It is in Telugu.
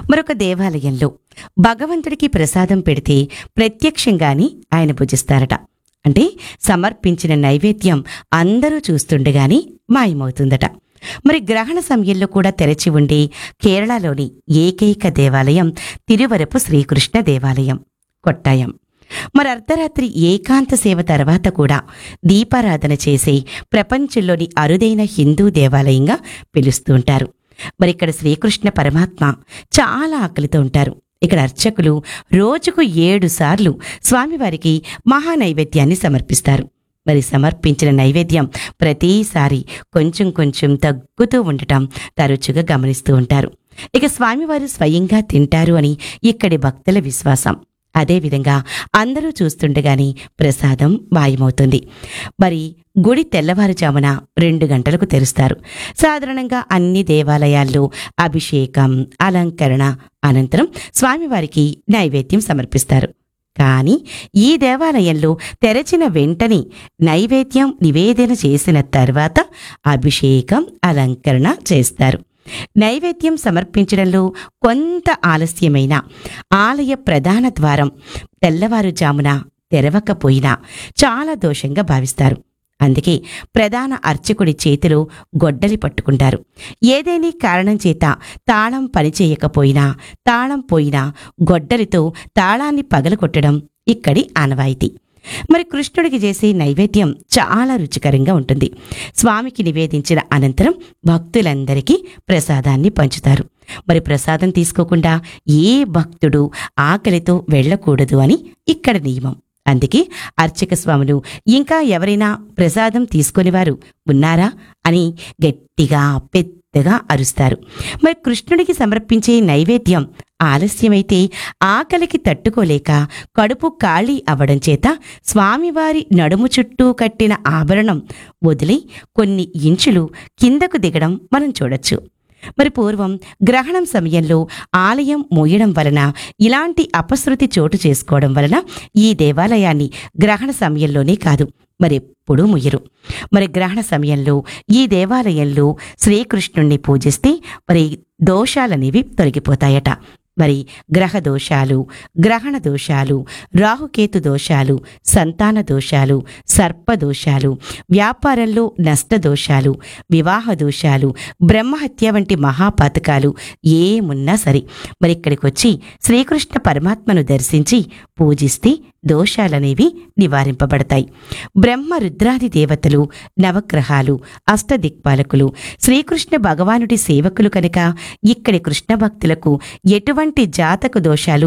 మరొక దేవాలయంలో భగవంతుడికి ప్రసాదం పెడితే ప్రత్యక్షంగాని ఆయన భుజిస్తారట అంటే సమర్పించిన నైవేద్యం అందరూ చూస్తుండగాని మాయమవుతుందట మరి గ్రహణ సమయంలో కూడా తెరచి ఉండే కేరళలోని ఏకైక దేవాలయం తిరువరపు శ్రీకృష్ణ దేవాలయం కొట్టాయం మరి అర్ధరాత్రి ఏకాంత సేవ తర్వాత కూడా దీపారాధన చేసే ప్రపంచంలోని అరుదైన హిందూ దేవాలయంగా పిలుస్తూ ఉంటారు మరి ఇక్కడ శ్రీకృష్ణ పరమాత్మ చాలా ఆకలితో ఉంటారు ఇక్కడ అర్చకులు రోజుకు ఏడు సార్లు స్వామివారికి మహానైవేద్యాన్ని సమర్పిస్తారు మరి సమర్పించిన నైవేద్యం ప్రతిసారి కొంచెం కొంచెం తగ్గుతూ ఉండటం తరచుగా గమనిస్తూ ఉంటారు ఇక స్వామివారు స్వయంగా తింటారు అని ఇక్కడి భక్తుల విశ్వాసం అదేవిధంగా అందరూ చూస్తుండగానే ప్రసాదం మాయమవుతుంది మరి గుడి తెల్లవారుజామున రెండు గంటలకు తెరుస్తారు సాధారణంగా అన్ని దేవాలయాల్లో అభిషేకం అలంకరణ అనంతరం స్వామివారికి నైవేద్యం సమర్పిస్తారు కానీ ఈ దేవాలయంలో తెరచిన వెంటనే నైవేద్యం నివేదన చేసిన తర్వాత అభిషేకం అలంకరణ చేస్తారు నైవేద్యం సమర్పించడంలో కొంత ఆలస్యమైన ఆలయ ప్రధాన ద్వారం తెల్లవారుజామున తెరవకపోయినా చాలా దోషంగా భావిస్తారు అందుకే ప్రధాన అర్చకుడి చేతిలో గొడ్డలి పట్టుకుంటారు ఏదేని కారణం చేత తాళం పనిచేయకపోయినా తాళం పోయినా గొడ్డలితో తాళాన్ని పగలగొట్టడం ఇక్కడి ఆనవాయితీ మరి కృష్ణుడికి చేసే నైవేద్యం చాలా రుచికరంగా ఉంటుంది స్వామికి నివేదించిన అనంతరం భక్తులందరికీ ప్రసాదాన్ని పంచుతారు మరి ప్రసాదం తీసుకోకుండా ఏ భక్తుడు ఆకలితో వెళ్ళకూడదు అని ఇక్కడ నియమం అందుకే అర్చక స్వాములు ఇంకా ఎవరైనా ప్రసాదం తీసుకొనివారు ఉన్నారా అని గట్టిగా పెద్దగా అరుస్తారు మరి కృష్ణుడికి సమర్పించే నైవేద్యం ఆలస్యమైతే ఆకలికి తట్టుకోలేక కడుపు ఖాళీ అవ్వడం చేత స్వామివారి నడుము చుట్టూ కట్టిన ఆభరణం వదిలి కొన్ని ఇంచులు కిందకు దిగడం మనం చూడొచ్చు మరి పూర్వం గ్రహణం సమయంలో ఆలయం మోయడం వలన ఇలాంటి అపశృతి చోటు చేసుకోవడం వలన ఈ దేవాలయాన్ని గ్రహణ సమయంలోనే కాదు మరెప్పుడూ ముయ్యరు మరి గ్రహణ సమయంలో ఈ దేవాలయంలో శ్రీకృష్ణుణ్ణి పూజిస్తే మరి దోషాలనేవి తొలగిపోతాయట మరి గ్రహ దోషాలు గ్రహణ దోషాలు రాహుకేతు దోషాలు సంతాన దోషాలు సర్ప దోషాలు వ్యాపారంలో నష్ట దోషాలు వివాహ దోషాలు బ్రహ్మహత్య వంటి మహాపాతకాలు ఏమున్నా సరే మరి ఇక్కడికి వచ్చి శ్రీకృష్ణ పరమాత్మను దర్శించి పూజిస్తే దోషాలనేవి నివారింపబడతాయి బ్రహ్మ రుద్రాది దేవతలు నవగ్రహాలు అష్టదిక్పాలకులు శ్రీకృష్ణ భగవానుడి సేవకులు కనుక ఇక్కడి కృష్ణ భక్తులకు ఎటువంటి జాతక దోషాలు